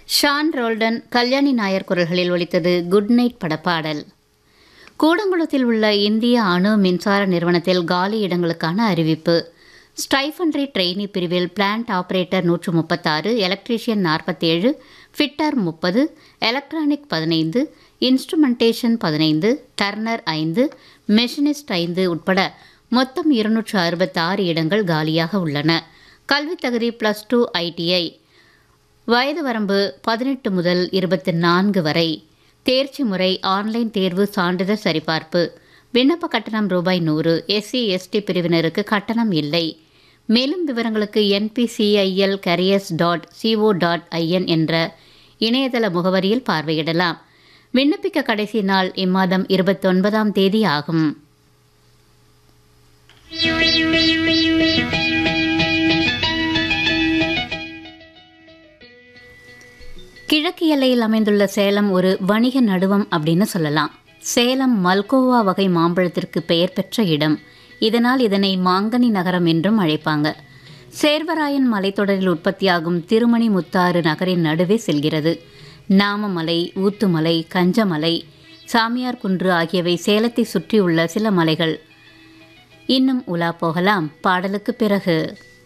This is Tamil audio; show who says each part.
Speaker 1: ஷான் ரோல்டன் கல்யாணி நாயர் குரல்களில் ஒலித்தது குட் நைட் படப்பாடல் கூடங்குளத்தில் உள்ள இந்திய அணு மின்சார நிறுவனத்தில் காலி இடங்களுக்கான அறிவிப்பு ஸ்டைஃபன்ட்ரி ட்ரெயினி பிரிவில் பிளான்ட் ஆபரேட்டர் நூற்று முப்பத்தாறு எலக்ட்ரீஷியன் நாற்பத்தேழு ஃபிட்டர் முப்பது எலக்ட்ரானிக் பதினைந்து இன்ஸ்ட்ருமெண்டேஷன் பதினைந்து டர்னர் ஐந்து மெஷினிஸ்ட் ஐந்து உட்பட மொத்தம் இருநூற்று அறுபத்தாறு இடங்கள் காலியாக உள்ளன கல்வித் தகுதி ப்ளஸ் டூ ஐடிஐ வயது வரம்பு பதினெட்டு முதல் இருபத்தி நான்கு வரை தேர்ச்சி முறை ஆன்லைன் தேர்வு சான்றிதழ் சரிபார்ப்பு விண்ணப்ப கட்டணம் ரூபாய் நூறு எஸ்சி எஸ்டி பிரிவினருக்கு கட்டணம் இல்லை மேலும் விவரங்களுக்கு NPCIL careers dot CO dot IN என்ற இணையதள முகவரியில் பார்வையிடலாம் விண்ணப்பிக்க கடைசி நாள் இம்மாதம் இருபத்தொன்பதாம் தேதி ஆகும் கிழக்கு எல்லையில் அமைந்துள்ள சேலம் ஒரு வணிக நடுவம் அப்படின்னு சொல்லலாம் சேலம் மல்கோவா வகை மாம்பழத்திற்கு பெயர் பெற்ற இடம் இதனால் இதனை மாங்கனி நகரம் என்றும் அழைப்பாங்க சேர்வராயன் மலைத்தொடரில் உற்பத்தியாகும் திருமணி முத்தாறு நகரின் நடுவே செல்கிறது நாமமலை ஊத்துமலை கஞ்சமலை சாமியார் குன்று ஆகியவை சேலத்தை சுற்றியுள்ள சில மலைகள் இன்னும் உலா போகலாம் பாடலுக்கு பிறகு